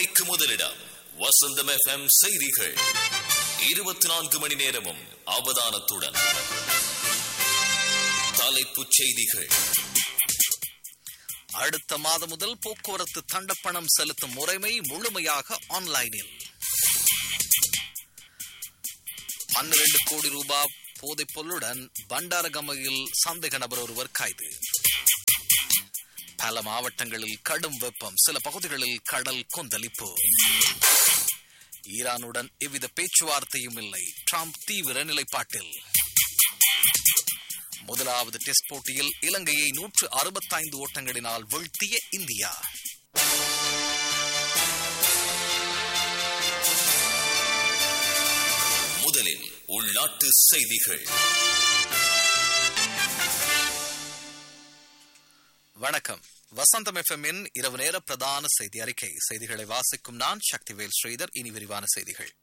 உண்மைக்கு முதலிடம் வசந்தம் எஃப்எம் செய்திகள் இருபத்தி நான்கு மணி நேரமும் அவதானத்துடன் தலைப்புச் செய்திகள் அடுத்த மாதம் முதல் போக்குவரத்து தண்டப்பணம் செலுத்தும் முறைமை முழுமையாக ஆன்லைனில் பன்னிரண்டு கோடி ரூபாய் போதைப் பொருளுடன் பண்டாரகமையில் சந்தேக நபர் ஒருவர் கைது பல மாவட்டங்களில் கடும் வெப்பம் சில பகுதிகளில் கடல் கொந்தளிப்பு ஈரானுடன் எவ்வித பேச்சுவார்த்தையும் இல்லை ட்ரம்ப் தீவிர நிலைப்பாட்டில் முதலாவது டெஸ்ட் போட்டியில் இலங்கையை நூற்று அறுபத்தைந்து ஓட்டங்களினால் வீழ்த்திய இந்தியா முதலில் உள்நாட்டு செய்திகள் வணக்கம் வசந்தம் எஃப்எம்மின் இரவு நேர பிரதான செய்தி அறிக்கை செய்திகளை வாசிக்கும் நான் சக்திவேல் ஸ்ரீதர் இனி விரிவான செய்திகள்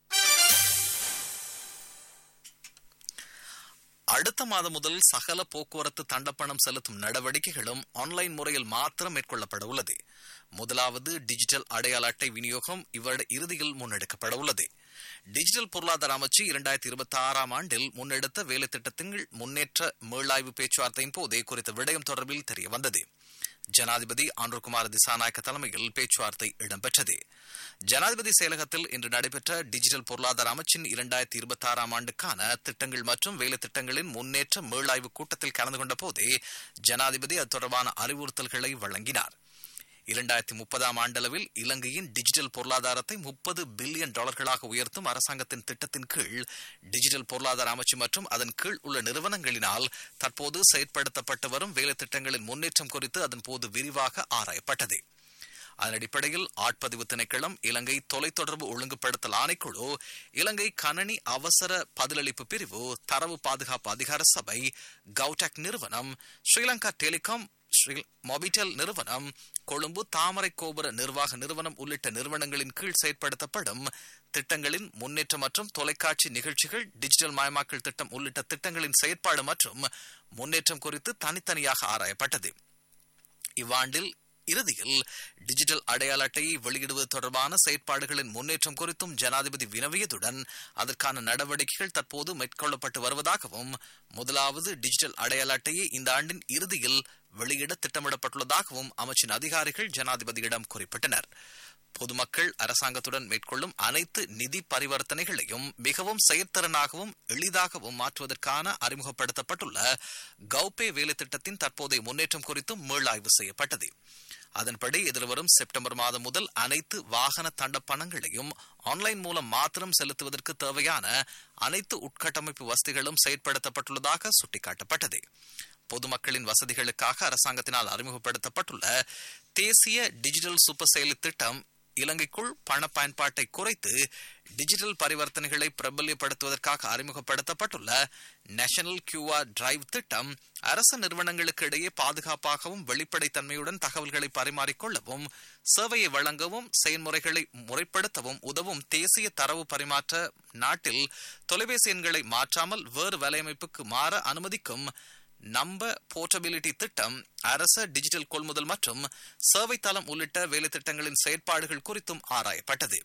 அடுத்த மாதம் முதல் சகல போக்குவரத்து தண்டப்பணம் செலுத்தும் நடவடிக்கைகளும் ஆன்லைன் முறையில் மாத்திரம் மேற்கொள்ளப்பட உள்ளது முதலாவது டிஜிட்டல் அடையாள அட்டை விநியோகம் இவருட இறுதியில் முன்னெடுக்கப்பட உள்ளது டிஜிட்டல் பொருளாதார அமைச்சு இரண்டாயிரத்தி இருபத்தி ஆறாம் ஆண்டில் முன்னெடுத்த வேலை திட்டத்தின் முன்னேற்ற மீளாய்வு பேச்சுவார்த்தையின் போதே குறித்த விடயம் தொடர்பில் தெரிய வந்தது ஜனாதிபதி ஆண்ட்ருகுமார் திசாநாயக்க தலைமையில் பேச்சுவார்த்தை இடம்பெற்றது ஜனாதிபதி செயலகத்தில் இன்று நடைபெற்ற டிஜிட்டல் பொருளாதார அமைச்சின் இரண்டாயிரத்தி இருபத்தி ஆறாம் ஆண்டுக்கான திட்டங்கள் மற்றும் வேலை திட்டங்களின் முன்னேற்ற மீளாய்வு கூட்டத்தில் கலந்து கொண்ட போதே ஜனாதிபதி அது தொடர்பான அறிவுறுத்தல்களை வழங்கினார் இரண்டாயிரத்தி முப்பதாம் ஆண்டளவில் இலங்கையின் டிஜிட்டல் பொருளாதாரத்தை முப்பது பில்லியன் டாலர்களாக உயர்த்தும் அரசாங்கத்தின் திட்டத்தின் கீழ் டிஜிட்டல் பொருளாதார அமைச்சு மற்றும் அதன் கீழ் உள்ள நிறுவனங்களினால் தற்போது செயற்படுத்தப்பட்டு வரும் வேலை திட்டங்களின் முன்னேற்றம் குறித்து அதன் போது விரிவாக ஆராயப்பட்டது அதன் அடிப்படையில் ஆட்பதிவு திணைக்களம் இலங்கை தொலைத்தொடர்பு ஒழுங்குபடுத்தல் ஆணைக்குழு இலங்கை கணனி அவசர பதிலளிப்பு பிரிவு தரவு பாதுகாப்பு அதிகார சபை கவுடெக் நிறுவனம் ஸ்ரீலங்கா டெலிகாம் ஸ்ரீ மொபிடெல் நிறுவனம் கொழும்பு தாமரை கோபுர நிர்வாக நிறுவனம் உள்ளிட்ட நிறுவனங்களின் கீழ் செயற்படுத்தப்படும் திட்டங்களின் முன்னேற்றம் மற்றும் தொலைக்காட்சி நிகழ்ச்சிகள் டிஜிட்டல் மயமாக்கல் திட்டம் உள்ளிட்ட திட்டங்களின் செயற்பாடு மற்றும் முன்னேற்றம் குறித்து தனித்தனியாக ஆராயப்பட்டது இவ்வாண்டில் இறுதியில் டிஜிட்டல் அடையாள அட்டையை வெளியிடுவது தொடர்பான செயற்பாடுகளின் முன்னேற்றம் குறித்தும் ஜனாதிபதி வினவியதுடன் அதற்கான நடவடிக்கைகள் தற்போது மேற்கொள்ளப்பட்டு வருவதாகவும் முதலாவது டிஜிட்டல் அடையாள அட்டையை இந்த ஆண்டின் இறுதியில் வெளியிட திட்டமிடப்பட்டுள்ளதாகவும் அமைச்சின் அதிகாரிகள் ஜனாதிபதியிடம் குறிப்பிட்டனர் பொதுமக்கள் அரசாங்கத்துடன் மேற்கொள்ளும் அனைத்து நிதி பரிவர்த்தனைகளையும் மிகவும் செயற்திறனாகவும் எளிதாகவும் மாற்றுவதற்கான அறிமுகப்படுத்தப்பட்டுள்ள கௌபே வேலை திட்டத்தின் தற்போதைய முன்னேற்றம் குறித்தும் மீளாய்வு செய்யப்பட்டது அதன்படி எதிர்வரும் செப்டம்பர் மாதம் முதல் அனைத்து வாகன தண்டப்பணங்களையும் ஆன்லைன் மூலம் மாத்திரம் செலுத்துவதற்கு தேவையான அனைத்து உட்கட்டமைப்பு வசதிகளும் செயற்படுத்தப்பட்டுள்ளதாக சுட்டிக்காட்டப்பட்டது பொதுமக்களின் வசதிகளுக்காக அரசாங்கத்தினால் அறிமுகப்படுத்தப்பட்டுள்ள தேசிய டிஜிட்டல் சூப்பர் செயலி திட்டம் இலங்கைக்குள் பண பயன்பாட்டை குறைத்து டிஜிட்டல் பரிவர்த்தனைகளை பிரபல்யப்படுத்துவதற்காக அறிமுகப்படுத்தப்பட்டுள்ள நேஷனல் கியூஆர் டிரைவ் திட்டம் அரசு நிறுவனங்களுக்கு இடையே பாதுகாப்பாகவும் வெளிப்படைத்தன்மையுடன் தகவல்களை பரிமாறிக்கொள்ளவும் சேவையை வழங்கவும் செயல்முறைகளை முறைப்படுத்தவும் உதவும் தேசிய தரவு பரிமாற்ற நாட்டில் தொலைபேசி எண்களை மாற்றாமல் வேறு வலையமைப்புக்கு மாற அனுமதிக்கும் நம்ப போர்ட்டபிலிட்டி திட்டம் அரச டிஜிட்டல் கொள்முதல் மற்றும் சேவை தளம் உள்ளிட்ட வேலை திட்டங்களின் செயற்பாடுகள் குறித்தும் ஆராயப்பட்டது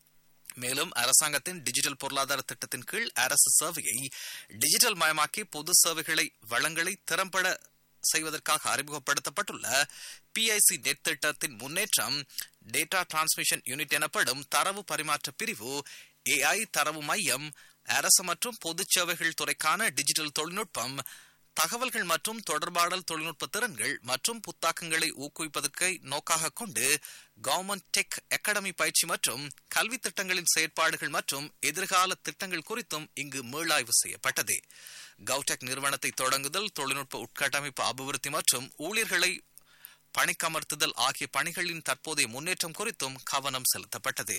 மேலும் அரசாங்கத்தின் டிஜிட்டல் பொருளாதார திட்டத்தின் கீழ் அரசு சேவையை டிஜிட்டல் மயமாக்கி பொது சேவைகளை வளங்களை திறம்பட செய்வதற்காக அறிமுகப்படுத்தப்பட்டுள்ள பிஐசி நெட் திட்டத்தின் முன்னேற்றம் டேட்டா டிரான்ஸ்மிஷன் யூனிட் எனப்படும் தரவு பரிமாற்ற பிரிவு ஏஐ தரவு மையம் அரசு மற்றும் பொது சேவைகள் துறைக்கான டிஜிட்டல் தொழில்நுட்பம் தகவல்கள் மற்றும் தொடர்பாடல் தொழில்நுட்ப திறன்கள் மற்றும் புத்தாக்கங்களை ஊக்குவிப்பதற்கை நோக்காக கொண்டு கவர்மெண்ட் டெக் அகாடமி பயிற்சி மற்றும் கல்வி திட்டங்களின் செயற்பாடுகள் மற்றும் எதிர்கால திட்டங்கள் குறித்தும் இங்கு மீளாய்வு செய்யப்பட்டது கவுடெக் நிறுவனத்தை தொடங்குதல் தொழில்நுட்ப உட்கட்டமைப்பு அபிவிருத்தி மற்றும் ஊழியர்களை பணிக்கமர்த்துதல் ஆகிய பணிகளின் தற்போதைய முன்னேற்றம் குறித்தும் கவனம் செலுத்தப்பட்டது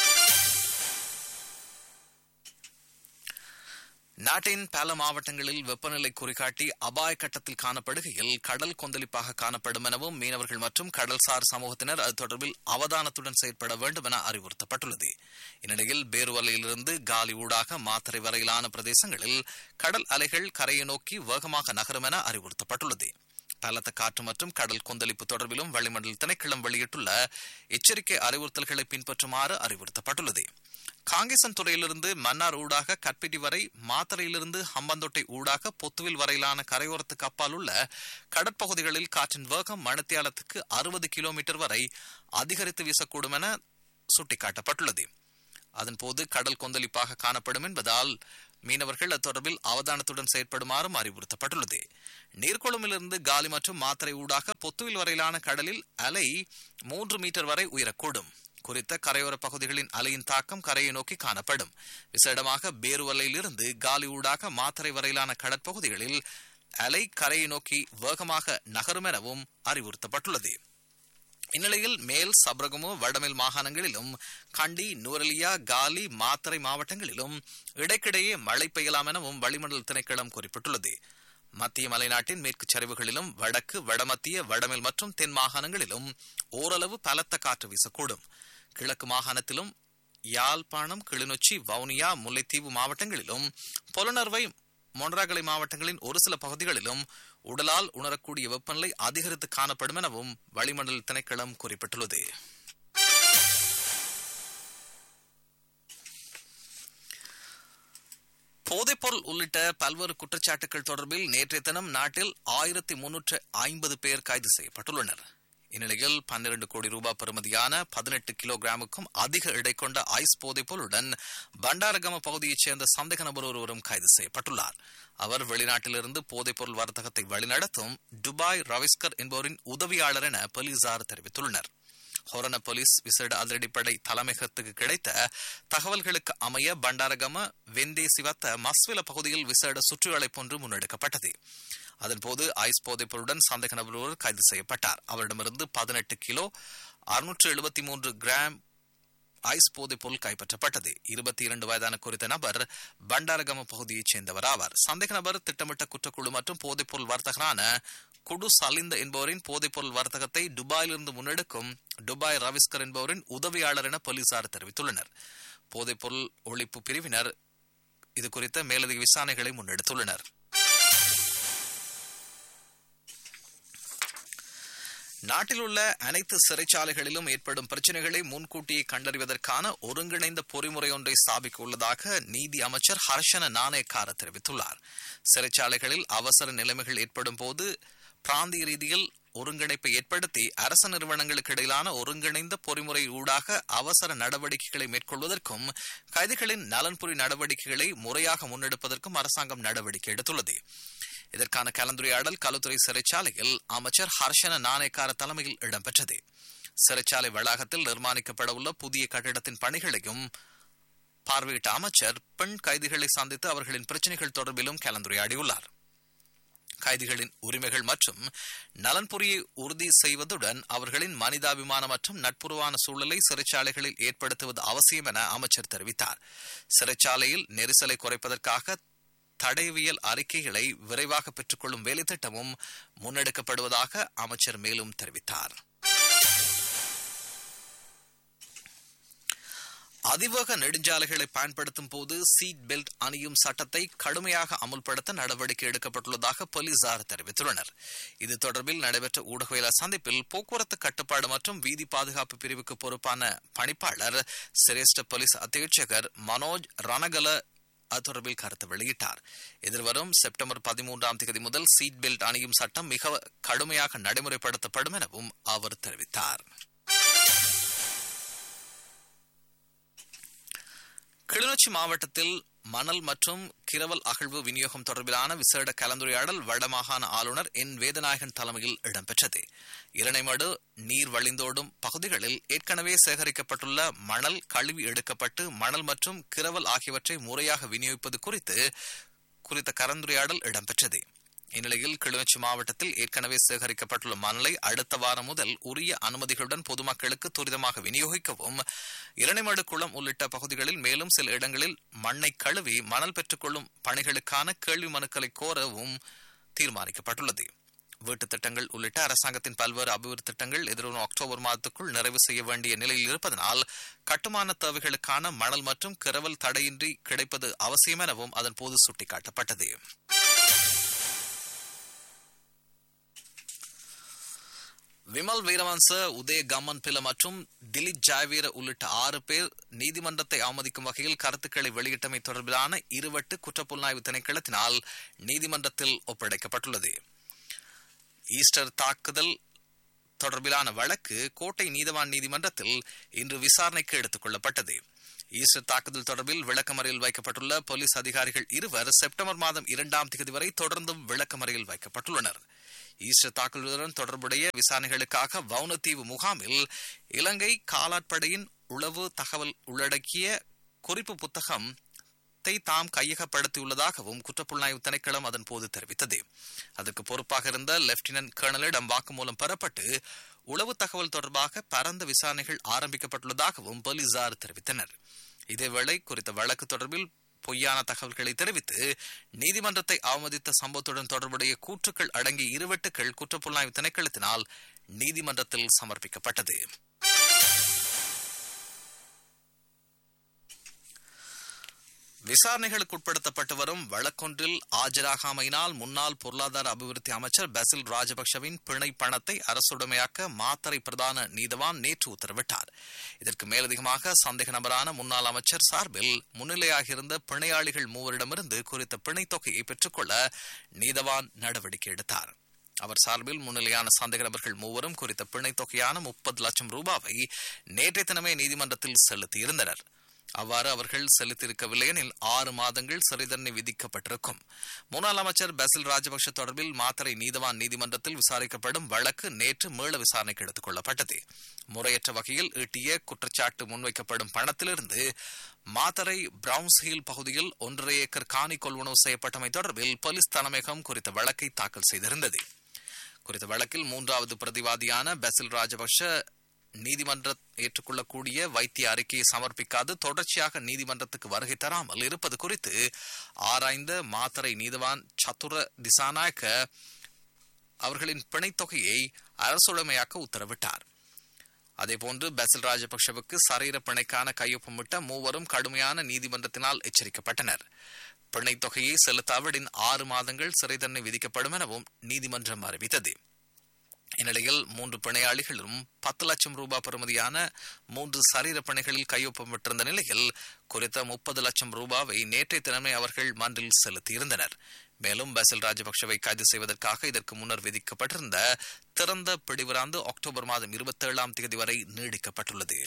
நாட்டின் பல மாவட்டங்களில் வெப்பநிலை குறிகாட்டி அபாய கட்டத்தில் காணப்படுகையில் கடல் கொந்தளிப்பாக காணப்படும் எனவும் மீனவர்கள் மற்றும் கடல்சார் சமூகத்தினர் அது தொடர்பில் அவதானத்துடன் செயற்பட வேண்டும் என அறிவுறுத்தப்பட்டுள்ளது இந்நிலையில் பேருவலையிலிருந்து காலி ஊடாக மாத்தறை வரையிலான பிரதேசங்களில் கடல் அலைகள் கரையை நோக்கி வேகமாக நகரும் என அறிவுறுத்தப்பட்டுள்ளது பலத்த காற்று மற்றும் கடல் கொந்தளிப்பு தொடர்பிலும் வளிமண்டல திணைக்களம் வெளியிட்டுள்ள எச்சரிக்கை அறிவுறுத்தல்களை பின்பற்றுமாறு அறிவுறுத்தப்பட்டுள்ளது காங்கேசன் துறையிலிருந்து மன்னார் ஊடாக கற்பிட்டி வரை மாத்தறையிலிருந்து ஹம்பந்தொட்டை ஊடாக பொத்துவில் வரையிலான கரையோரத்துக்கு அப்பால் உள்ள கடற்பகுதிகளில் காற்றின் வேகம் மணித்தியாலத்துக்கு அறுபது கிலோமீட்டர் வரை அதிகரித்து வீசக்கூடும் என சுட்டிக்காட்டப்பட்டுள்ளது அதன்போது கடல் கொந்தளிப்பாக காணப்படும் என்பதால் மீனவர்கள் அத்தொடர்பில் அவதானத்துடன் செயற்படுமாறும் அறிவுறுத்தப்பட்டுள்ளது நீர்கொழும்பிலிருந்து காலி மற்றும் மாத்திரை ஊடாக பொத்துவில் வரையிலான கடலில் அலை மூன்று மீட்டர் வரை உயரக்கூடும் குறித்த கரையோர பகுதிகளின் அலையின் தாக்கம் கரையை நோக்கி காணப்படும் விசேடமாக பேருவலையிலிருந்து காலி ஊடாக மாத்திரை வரையிலான கடற்பகுதிகளில் அலை கரையை நோக்கி வேகமாக நகரும் எனவும் அறிவுறுத்தப்பட்டுள்ளது இந்நிலையில் மேல் சப்ரகமு வடமேல் மாகாணங்களிலும் கண்டி நூரலியா காலி மாத்தறை மாவட்டங்களிலும் இடைக்கிடையே மழை பெய்யலாம் எனவும் வளிமண்டல திணைக்களம் குறிப்பிட்டுள்ளது மத்திய மலைநாட்டின் மேற்கு சரிவுகளிலும் வடக்கு வடமத்திய வடமேல் மற்றும் தென் மாகாணங்களிலும் ஓரளவு பலத்த காற்று வீசக்கூடும் கிழக்கு மாகாணத்திலும் யாழ்ப்பாணம் கிளிநொச்சி வவுனியா முல்லைத்தீவு மாவட்டங்களிலும் பொலனர்வை மொன்றாகலை மாவட்டங்களின் ஒரு சில பகுதிகளிலும் உடலால் உணரக்கூடிய வெப்பநிலை அதிகரித்து காணப்படும் எனவும் வளிமண்டல திணைக்களம் குறிப்பிட்டுள்ளது போதைப்பொருள் உள்ளிட்ட பல்வேறு குற்றச்சாட்டுகள் தொடர்பில் நேற்றைய தினம் நாட்டில் ஆயிரத்தி முன்னூற்று ஐம்பது பேர் கைது செய்யப்பட்டுள்ளனர் இந்நிலையில் பன்னிரண்டு கோடி ரூபாய் பெறுமதியான பதினெட்டு கிலோகிராமுக்கும் அதிக எடை கொண்ட ஐஸ் போதைப்பொருளுடன் பண்டாரகம பகுதியைச் சேர்ந்த சந்தேக நபர் ஒருவரும் கைது செய்யப்பட்டுள்ளார் அவர் வெளிநாட்டிலிருந்து போதைப்பொருள் வர்த்தகத்தை வழிநடத்தும் துபாய் ரவிஸ்கர் என்பவரின் உதவியாளர் என போலீசார் தெரிவித்துள்ளனர் ஹொரண போலீஸ் விசேட அதிரடிப்படை தலைமையகத்துக்கு கிடைத்த தகவல்களுக்கு அமைய பண்டாரகம வெந்தே சிவத்த மஸ்வில பகுதியில் விசேட சுற்றுவளைப்பு ஒன்று முன்னெடுக்கப்பட்டது அதன்போது ஐஸ் போதைப்பொருளுடன் சந்தேக நபர் ஒருவர் கைது செய்யப்பட்டார் அவரிடமிருந்து பதினெட்டு கிலோ அறுநூற்று எழுபத்தி மூன்று கிராம் ஐஸ் போதைப் பொருள் கைப்பற்றப்பட்டது இருபத்தி இரண்டு வயதான குறித்த நபர் பண்டாரகம பகுதியைச் சேர்ந்தவர் ஆவார் சந்தேக நபர் திட்டமிட்ட குற்றக்குழு மற்றும் போதைப்பொருள் வர்த்தகரான குடு சலிந்த என்பவரின் போதைப்பொருள் வர்த்தகத்தை துபாயிலிருந்து முன்னெடுக்கும் துபாய் ரவிஸ்கர் என்பவரின் உதவியாளர் என போலீசார் தெரிவித்துள்ளனர் போதைப்பொருள் ஒழிப்பு பிரிவினர் இது குறித்த மேலதிக விசாரணைகளை முன்னெடுத்துள்ளனர் நாட்டில் உள்ள அனைத்து சிறைச்சாலைகளிலும் ஏற்படும் பிரச்சனைகளை முன்கூட்டியே கண்டறிவதற்கான ஒருங்கிணைந்த பொறிமுறை ஒன்றை ஸ்தாபிக்க உள்ளதாக நீதி அமைச்சர் ஹர்ஷன நாணயக்கார தெரிவித்துள்ளார் சிறைச்சாலைகளில் அவசர நிலைமைகள் ஏற்படும் போது பிராந்திய ரீதியில் ஒருங்கிணைப்பை ஏற்படுத்தி அரசு நிறுவனங்களுக்கு இடையிலான ஒருங்கிணைந்த பொறிமுறை ஊடாக அவசர நடவடிக்கைகளை மேற்கொள்வதற்கும் கைதிகளின் நலன்புரி நடவடிக்கைகளை முறையாக முன்னெடுப்பதற்கும் அரசாங்கம் நடவடிக்கை எடுத்துள்ளது இதற்கான கலந்துரையாடல் களுத்துறை சிறைச்சாலையில் அமைச்சர் ஹர்ஷன நாணயக்கார தலைமையில் இடம்பெற்றது சிறைச்சாலை வளாகத்தில் நிர்மாணிக்கப்பட உள்ள புதிய கட்டிடத்தின் பணிகளையும் பார்வையிட்ட அமைச்சர் பெண் கைதிகளை சந்தித்து அவர்களின் பிரச்சினைகள் தொடர்பிலும் கலந்துரையாடியுள்ளார் கைதிகளின் உரிமைகள் மற்றும் நலன்புரியை உறுதி செய்வதுடன் அவர்களின் மனிதாபிமான மற்றும் நட்புறவான சூழலை சிறைச்சாலைகளில் ஏற்படுத்துவது அவசியம் என அமைச்சர் தெரிவித்தார் சிறைச்சாலையில் நெரிசலை குறைப்பதற்காக தடயவியல் அறிக்கைகளை விரைவாக பெற்றுக்கொள்ளும் வேலைத்திட்டமும் முன்னெடுக்கப்படுவதாக அமைச்சர் மேலும் தெரிவித்தார் அதிவேக நெடுஞ்சாலைகளை பயன்படுத்தும் போது சீட் பெல்ட் அணியும் சட்டத்தை கடுமையாக அமுல்படுத்த நடவடிக்கை எடுக்கப்பட்டுள்ளதாக போலீசார் தெரிவித்துள்ளனர் இது தொடர்பில் நடைபெற்ற ஊடகவியலாளர் சந்திப்பில் போக்குவரத்து கட்டுப்பாடு மற்றும் வீதி பாதுகாப்பு பிரிவுக்கு பொறுப்பான பணிப்பாளர் சிரேஷ்ட போலீஸ் அத்தீட்சகர் மனோஜ் ரணகல அது தொடர்பில் கருத்து வெளியிட்டார் எதிர்வரும் செப்டம்பர் பதிமூன்றாம் தேதி முதல் சீட் பெல்ட் அணியும் சட்டம் மிக கடுமையாக நடைமுறைப்படுத்தப்படும் எனவும் அவர் தெரிவித்தார் கிளிநொச்சி மாவட்டத்தில் மணல் மற்றும் கிரவல் அகழ்வு விநியோகம் தொடர்பிலான விசேட கலந்துரையாடல் வடமாகாண ஆளுநர் என் வேதநாயகன் தலைமையில் இடம்பெற்றது இரணைமடு நீர் வழிந்தோடும் பகுதிகளில் ஏற்கனவே சேகரிக்கப்பட்டுள்ள மணல் கழுவி எடுக்கப்பட்டு மணல் மற்றும் கிரவல் ஆகியவற்றை முறையாக விநியோகிப்பது குறித்து குறித்த கலந்துரையாடல் இடம்பெற்றது இந்நிலையில் கிளிநொச்சி மாவட்டத்தில் ஏற்கனவே சேகரிக்கப்பட்டுள்ள மணலை அடுத்த வாரம் முதல் உரிய அனுமதிகளுடன் பொதுமக்களுக்கு துரிதமாக விநியோகிக்கவும் இரணைமடு குளம் உள்ளிட்ட பகுதிகளில் மேலும் சில இடங்களில் மண்ணை கழுவி மணல் பெற்றுக்கொள்ளும் பணிகளுக்கான கேள்வி மனுக்களை கோரவும் தீர்மானிக்கப்பட்டுள்ளது வீட்டுத் திட்டங்கள் உள்ளிட்ட அரசாங்கத்தின் பல்வேறு அபிவிருத்தி திட்டங்கள் எதிர்வரும் அக்டோபர் மாதத்துக்குள் நிறைவு செய்ய வேண்டிய நிலையில் இருப்பதனால் கட்டுமான தேவைகளுக்கான மணல் மற்றும் கிரவல் தடையின்றி கிடைப்பது அவசியம் எனவும் அதன் போது சுட்டிக்காட்டப்பட்டது விமல் வீரவன்ச உதய கம்மன் பில மற்றும் திலீப் ஜாவீர உள்ளிட்ட ஆறு பேர் நீதிமன்றத்தை அவமதிக்கும் வகையில் கருத்துக்களை வெளியிட்டமை தொடர்பிலான இருவட்டு குற்றப்புலனாய்வு திணைக்களத்தினால் நீதிமன்றத்தில் ஒப்படைக்கப்பட்டுள்ளது ஈஸ்டர் தாக்குதல் தொடர்பிலான வழக்கு கோட்டை நீதவான் நீதிமன்றத்தில் இன்று விசாரணைக்கு எடுத்துக் கொள்ளப்பட்டது ஈஸ்டர் தாக்குதல் தொடர்பில் விளக்கமறையில் வைக்கப்பட்டுள்ள போலீஸ் அதிகாரிகள் இருவர் செப்டம்பர் மாதம் இரண்டாம் தேதி வரை தொடர்ந்தும் விளக்கமறையில் வைக்கப்பட்டுள்ளனர் ஈஸ்டர் தாக்குதலுடன் தொடர்புடைய விசாரணைகளுக்காக வவுனத்தீவு முகாமில் இலங்கை காலாட்படையின் உளவு தகவல் உள்ளடக்கிய குறிப்பு புத்தகம் தாம் கையகப்படுத்தியுள்ளதாகவும் குற்றப்புலனாய்வு திணைக்களம் அதன் போது தெரிவித்தது அதற்கு பொறுப்பாக இருந்த லெப்டினன்ட் கர்னலிடம் வாக்குமூலம் பெறப்பட்டு உளவு தகவல் தொடர்பாக பரந்த விசாரணைகள் ஆரம்பிக்கப்பட்டுள்ளதாகவும் போலீசார் தெரிவித்தனர் இதேவேளை குறித்த வழக்கு தொடர்பில் பொய்யான தகவல்களை தெரிவித்து நீதிமன்றத்தை அவமதித்த சம்பவத்துடன் தொடர்புடைய கூற்றுக்கள் அடங்கிய இருவட்டுகள் குற்றப்புலனாய்வு திணைக்களத்தினால் நீதிமன்றத்தில் சமர்ப்பிக்கப்பட்டது விசாரணைகளுக்கு உட்படுத்தப்பட்டு வரும் வழக்கொன்றில் ஆஜராகாமையினால் முன்னாள் பொருளாதார அபிவிருத்தி அமைச்சர் பசில் ராஜபக்சவின் பிணை பணத்தை அரசுடைமையாக்க மாத்தறை பிரதான நீதவான் நேற்று உத்தரவிட்டார் இதற்கு மேலதிகமாக சந்தேக நபரான முன்னாள் அமைச்சர் சார்பில் முன்னிலையாகியிருந்த பிணையாளிகள் மூவரிடமிருந்து குறித்த பிணை தொகையை பெற்றுக்கொள்ள நீதவான் நடவடிக்கை எடுத்தார் அவர் சார்பில் முன்னிலையான சந்தேக நபர்கள் மூவரும் குறித்த பிணை தொகையான முப்பது லட்சம் ரூபாவை நேற்றைய தினமே நீதிமன்றத்தில் செலுத்தியிருந்தனர் அவ்வாறு அவர்கள் செலுத்தியிருக்கவில்லை எனில் ஆறு மாதங்கள் சிறை தண்டனை விதிக்கப்பட்டிருக்கும் முன்னாள் அமைச்சர் பசில் ராஜபக்ஷ தொடர்பில் மாத்தறை நீதவான் நீதிமன்றத்தில் விசாரிக்கப்படும் வழக்கு நேற்று மீள விசாரணைக்கு எடுத்துக் கொள்ளப்பட்டது முறையற்ற வகையில் ஈட்டிய குற்றச்சாட்டு முன்வைக்கப்படும் பணத்திலிருந்து மாத்தறை பிரவுன்ஸ் ஹில் பகுதியில் ஒன்றரை ஏக்கர் காணி கொள்வனவு செய்யப்பட்டமை தொடர்பில் போலீஸ் தலைமையகம் குறித்த வழக்கை தாக்கல் செய்திருந்தது குறித்த வழக்கில் மூன்றாவது பிரதிவாதியான பசில் ராஜபக்ஷ நீதிமன்ற ஏற்றுக்கொள்ளக்கூடிய வைத்திய அறிக்கையை சமர்ப்பிக்காது தொடர்ச்சியாக நீதிமன்றத்துக்கு வருகை தராமல் இருப்பது குறித்து ஆராய்ந்த மாத்தரை நீதிவான் சத்துர திசாநாயக்க அவர்களின் பிணைத் தொகையை அரசுடைமையாக்க உத்தரவிட்டார் அதேபோன்று பசில் ராஜபக்சவுக்கு சரீர பிணைக்கான கையொப்பமிட்ட மூவரும் கடுமையான நீதிமன்றத்தினால் எச்சரிக்கப்பட்டனர் பிணைத் தொகையை செலுத்தாவிடின் ஆறு மாதங்கள் சிறை தண்டனை விதிக்கப்படும் எனவும் நீதிமன்றம் அறிவித்தது இந்நிலையில் மூன்று பிணையாளிகளும் பத்து லட்சம் ரூபாய் பெறுமதியான மூன்று சரீர பிணைகளில் கையொப்பமிட்டிருந்த நிலையில் குறித்த முப்பது லட்சம் ரூபாவை நேற்றைய தினமே அவர்கள் மன்றில் செலுத்தியிருந்தனர் மேலும் பசில் ராஜபக்சவை கைது செய்வதற்காக இதற்கு முன்னர் விதிக்கப்பட்டிருந்த திறந்த பிடிவிராந்து அக்டோபர் மாதம் இருபத்தி ஏழாம் தேதி வரை நீடிக்கப்பட்டுள்ளது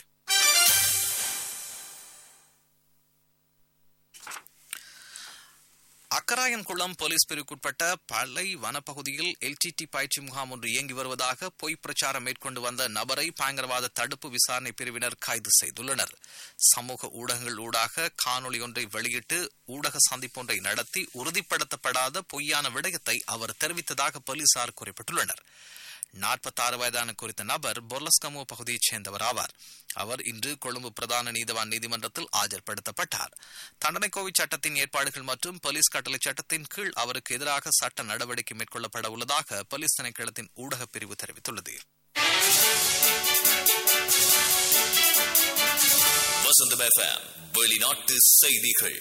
அக்கராயன்குளம் போலீஸ் பிரிவுக்குட்பட்ட பளை வனப்பகுதியில் எல்டிடி பயிற்சி முகாம் ஒன்று இயங்கி வருவதாக பொய் பிரச்சாரம் மேற்கொண்டு வந்த நபரை பயங்கரவாத தடுப்பு விசாரணை பிரிவினர் கைது செய்துள்ளனர் சமூக ஊடகங்கள் ஊடாக காணொலி ஒன்றை வெளியிட்டு ஊடக சந்திப்பொன்றை நடத்தி உறுதிப்படுத்தப்படாத பொய்யான விடயத்தை அவர் தெரிவித்ததாக போலீசார் குறிப்பிட்டுள்ளனர் நாற்பத்தாறு வயதான குறித்த நபர் பொர்லஸ்கமோ பகுதியைச் சேர்ந்தவர் ஆவார் அவர் இன்று கொழும்பு பிரதான நீதவான் நீதிமன்றத்தில் ஆஜர்படுத்தப்பட்டார் தண்டனை கோவை சட்டத்தின் ஏற்பாடுகள் மற்றும் போலீஸ் கட்டளை சட்டத்தின் கீழ் அவருக்கு எதிராக சட்ட நடவடிக்கை மேற்கொள்ளப்பட உள்ளதாக போலீஸ் திணைக்களத்தின் ஊடகப் பிரிவு தெரிவித்துள்ளது வசந்தம் எஃப்எம் வெளிநாட்டு செய்திகள்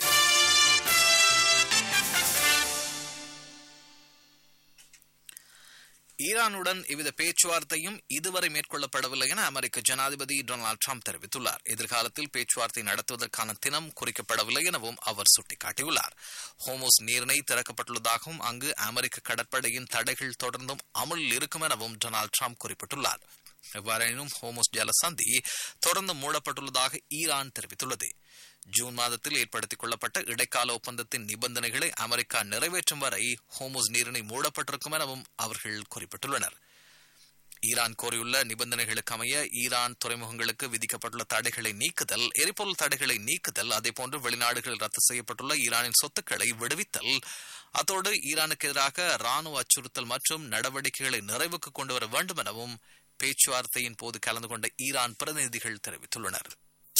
ஈரானுடன் இவ்வித பேச்சுவார்த்தையும் இதுவரை மேற்கொள்ளப்படவில்லை என அமெரிக்க ஜனாதிபதி டொனால்டு ட்ரம்ப் தெரிவித்துள்ளார் எதிர்காலத்தில் பேச்சுவார்த்தை நடத்துவதற்கான தினம் குறிக்கப்படவில்லை எனவும் அவர் சுட்டிக்காட்டியுள்ளார் ஹோமோஸ் நீரிணை திறக்கப்பட்டுள்ளதாகவும் அங்கு அமெரிக்க கடற்படையின் தடைகள் தொடர்ந்தும் அமலில் இருக்கும் எனவும் டொனால்டு ட்ரம்ப் குறிப்பிட்டுள்ளார் எவ்வாறெனினும் ஹோமோஸ் ஜலசந்தி தொடர்ந்து மூடப்பட்டுள்ளதாக ஈரான் தெரிவித்துள்ளது ஜூன் மாதத்தில் ஏற்படுத்திக் கொள்ளப்பட்ட இடைக்கால ஒப்பந்தத்தின் நிபந்தனைகளை அமெரிக்கா நிறைவேற்றும் வரை ஹோமோஸ் நீரிணை மூடப்பட்டிருக்கும் எனவும் அவர்கள் குறிப்பிட்டுள்ளனர் ஈரான் கோரியுள்ள நிபந்தனைகளுக்கு அமைய ஈரான் துறைமுகங்களுக்கு விதிக்கப்பட்டுள்ள தடைகளை நீக்குதல் எரிபொருள் தடைகளை நீக்குதல் அதேபோன்று வெளிநாடுகளில் ரத்து செய்யப்பட்டுள்ள ஈரானின் சொத்துக்களை விடுவித்தல் அத்தோடு ஈரானுக்கு எதிராக ராணுவ அச்சுறுத்தல் மற்றும் நடவடிக்கைகளை நிறைவுக்கு கொண்டு வர வேண்டும் எனவும் பேச்சுவார்த்தையின் போது கலந்து கொண்ட ஈரான் பிரதிநிதிகள் தெரிவித்துள்ளனர்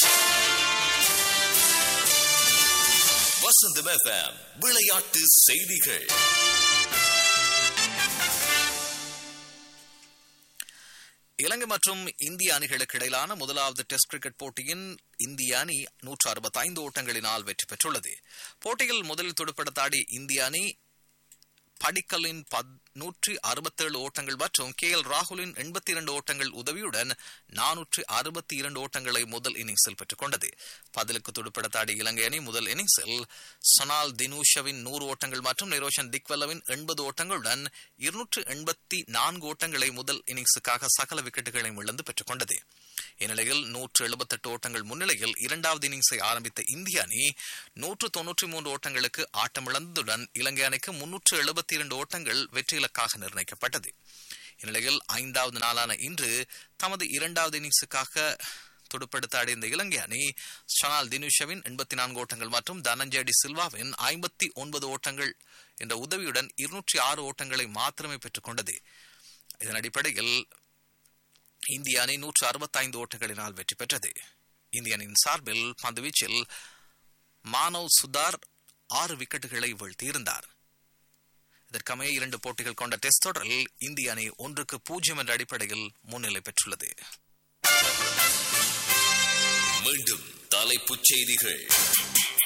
வசந்தம் எஃப்எம் விளையாட்டு செய்திகள் இலங்கை மற்றும் இந்திய அணிகளுக்கு இடையிலான முதலாவது டெஸ்ட் கிரிக்கெட் போட்டியின் இந்திய அணி நூற்று அறுபத்தைந்து ஓட்டங்களினால் வெற்றி பெற்றுள்ளது போட்டியில் முதலில் துடுப்படுத்தாடிய இந்திய அணி படிக்கலின் நூற்றி அறுபத்தேழு ஓட்டங்கள் மற்றும் கே எல் ராகுலின் எண்பத்தி இரண்டு ஓட்டங்கள் உதவியுடன் நானூற்றி அறுபத்தி இரண்டு ஓட்டங்களை முதல் இன்னிங்ஸில் பெற்றுக் கொண்டது பதிலுக்கு துடுப்படுத்தாடிய இலங்கை அணி முதல் இன்னிங்ஸில் சொனால் தினூஷவின் நூறு ஓட்டங்கள் மற்றும் நிரோஷன் திக்வல்லவின் எண்பது ஓட்டங்களுடன் இருநூற்று எண்பத்தி நான்கு ஓட்டங்களை முதல் இன்னிங்ஸுக்காக சகல விக்கெட்டுகளையும் இழந்து பெற்றுக் கொண்டது இந்நிலையில் நூற்று எழுபத்தெட்டு ஓட்டங்கள் முன்னிலையில் இரண்டாவது இன்னிங்ஸை ஆரம்பித்த இந்திய அணி நூற்று தொன்னூற்றி மூன்று ஓட்டங்களுக்கு ஆட்டமிழந்ததுடன் இலங்கை அணிக்கு முன்னூற்று எழுபத்தி இரண்டு ஓட்டங்கள் வெற்றி இலக்காக நிர்ணயிக்கப்பட்டது இந்நிலையில் ஐந்தாவது நாளான இன்று தமது இரண்டாவது இன்னிங்ஸுக்காக துடுப்படுத்த அடைந்த இலங்கை அணி ஷனால் தினுஷவின் எண்பத்தி நான்கு ஓட்டங்கள் மற்றும் தனஞ்சயடி சில்வாவின் ஐம்பத்தி ஒன்பது ஓட்டங்கள் என்ற உதவியுடன் இருநூற்றி ஆறு ஓட்டங்களை மாத்திரமே பெற்றுக் கொண்டது இதன் அடிப்படையில் இந்திய அணி நூற்று அறுபத்தைந்து ஓட்டங்களினால் வெற்றி பெற்றது இந்திய அணியின் சார்பில் பந்துவீச்சில் மானவ் சுதார் ஆறு விக்கெட்டுகளை வீழ்த்தியிருந்தார் இதற்கமைய இரண்டு போட்டிகள் கொண்ட டெஸ்ட் தொடரில் இந்திய அணி ஒன்றுக்கு பூஜ்ஜியம் என்ற அடிப்படையில் முன்னிலை பெற்றுள்ளது மீண்டும் தலைப்புச் செய்திகள்